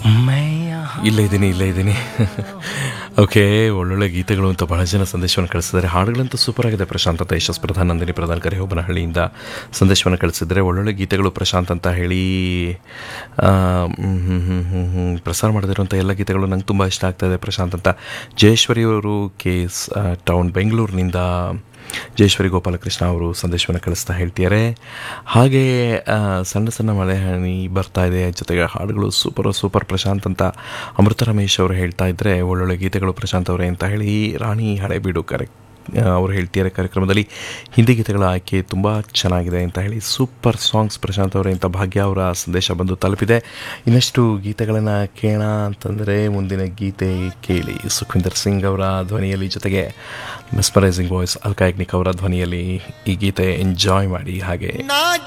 ಇಲ್ಲೇ ಇದ್ದೀನಿ ಇಲ್ಲೇ ಇದ್ದೀನಿ ಓಕೆ ಒಳ್ಳೊಳ್ಳೆ ಗೀತೆಗಳು ಅಂತ ಬಹಳ ಜನ ಸಂದೇಶವನ್ನು ಕಳಿಸಿದ್ದಾರೆ ಹಾಡುಗಳಂತೂ ಸೂಪರ್ ಆಗಿದೆ ಪ್ರಶಾಂತ್ ಅಂತ ಯಶಸ್ ಪ್ರಧಾನ್ ನಂದಿನಿ ಪ್ರಧಾನ್ ಕರಿಹೋಬನಹಳ್ಳಿಯಿಂದ ಸಂದೇಶವನ್ನು ಕಳಿಸಿದ್ದಾರೆ ಒಳ್ಳೊಳ್ಳೆ ಗೀತೆಗಳು ಪ್ರಶಾಂತ್ ಅಂತ ಹೇಳಿ ಆ, ಹ್ಮ್, ಹ್ಮ್, ಹ್ಮ್, ಹ್ಮ್, ಹ್ಮ್, ಪ್ರಸಾರ ಮಾಡದಿರುವಂಥ ಎಲ್ಲ ಗೀತೆಗಳು ನಂಗೆ ತುಂಬ ಇಷ್ಟ ಆಗ್ತಾ ಇದೆ ಪ್ರಶಾಂತ್ ಅಂತ ಜಯೇಶ್ವರಿ ಅವರು ಕೇಸ್ ಟೌನ್ ಬೆಂಗಳೂರಿನಿಂದ ಜಯೇಶ್ವರಿ ಗೋಪಾಲಕೃಷ್ಣ ಅವರು ಸಂದೇಶವನ್ನು ಕಳಿಸ್ತಾ ಹೇಳ್ತಿದ್ದಾರೆ ಹಾಗೆ ಆ, ಸಣ್ಣ ಸಣ್ಣ ಮಳೆ ಹನಿ ಬರ್ತಾ ಇದೆ ಜೊತೆಗೆ ಹಾಡುಗಳು ಸೂಪರ್ ಸೂಪರ್ ಪ್ರಶಾಂತ್ ಅಂತ ಅಮೃತ ರಮೇಶ್ ಅವರು ಹೇಳ್ತಾ ಇದ್ದರೆ ಒಳ್ಳೊಳ್ಳೆ ಗೀತೆಗಳು ಪ್ರಶಾಂತ್ ಅವರೇ ಅಂತ ಹೇಳಿ ರಾಣಿ ಹಳೆಬೀಡು ಕರೆ ಅವರು ಹೇಳ್ತಿದ್ದಾರೆ ಕಾರ್ಯಕ್ರಮದಲ್ಲಿ ಹಿಂದಿ ಗೀತೆಗಳ ಆಯ್ಕೆ ತುಂಬ ಚೆನ್ನಾಗಿದೆ ಅಂತ ಹೇಳಿ ಸೂಪರ್ ಸಾಂಗ್ಸ್ ಪ್ರಶಾಂತ್ ಅವರೇ ಅಂತ ಭಾಗ್ಯ ಅವರ ಸಂದೇಶ ಬಂದು ತಲುಪಿದೆ ಇನ್ನಷ್ಟು ಗೀತೆಗಳನ್ನು ಕೇಳೋಣ ಅಂತಂದರೆ ಮುಂದಿನ ಗೀತೆ ಕೇಳಿ ಸುಖವಿಂದರ್ ಸಿಂಗ್ ಅವರ ಧ್ವನಿಯಲ್ಲಿ ಜೊತೆಗೆ ಮೆಸ್ಮರೈಸಿಂಗ್ ವಾಯ್ಸ್ ಅಲ್ಕಾಯಗ್ನಿಕ್ ಅವರ ಧ್ವನಿಯಲ್ಲಿ ಈ ಗೀತೆ ಎಂಜಾಯ್ ಮಾಡಿ ಹಾಗೆ ನಾ